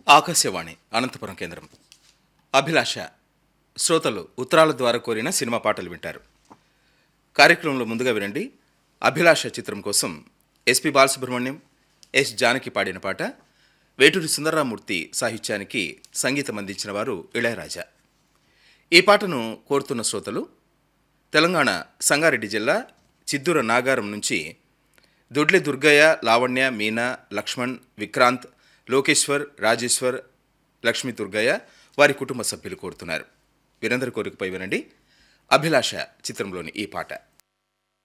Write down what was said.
ఆకాశవాణి అనంతపురం కేంద్రం అభిలాష శ్రోతలు ఉత్తరాల ద్వారా కోరిన సినిమా పాటలు వింటారు కార్యక్రమంలో ముందుగా వినండి అభిలాష చిత్రం కోసం ఎస్పి బాలసుబ్రహ్మణ్యం ఎస్ జానకి పాడిన పాట వేటూరి సుందరరామూర్తి సాహిత్యానికి సంగీతం అందించిన వారు ఇళయరాజా ఈ పాటను కోరుతున్న శ్రోతలు తెలంగాణ సంగారెడ్డి జిల్లా చిత్తూర నాగారం నుంచి దొడ్లె దుర్గయ్య లావణ్య మీనా లక్ష్మణ్ విక్రాంత్ లోకేశ్వర్ రాజేశ్వర్ లక్ష్మీ దుర్గయ్య వారి కుటుంబ సభ్యులు కోరుతున్నారు వీరందరి కోరికపై వినండి అభిలాష చిత్రంలోని ఈ పాట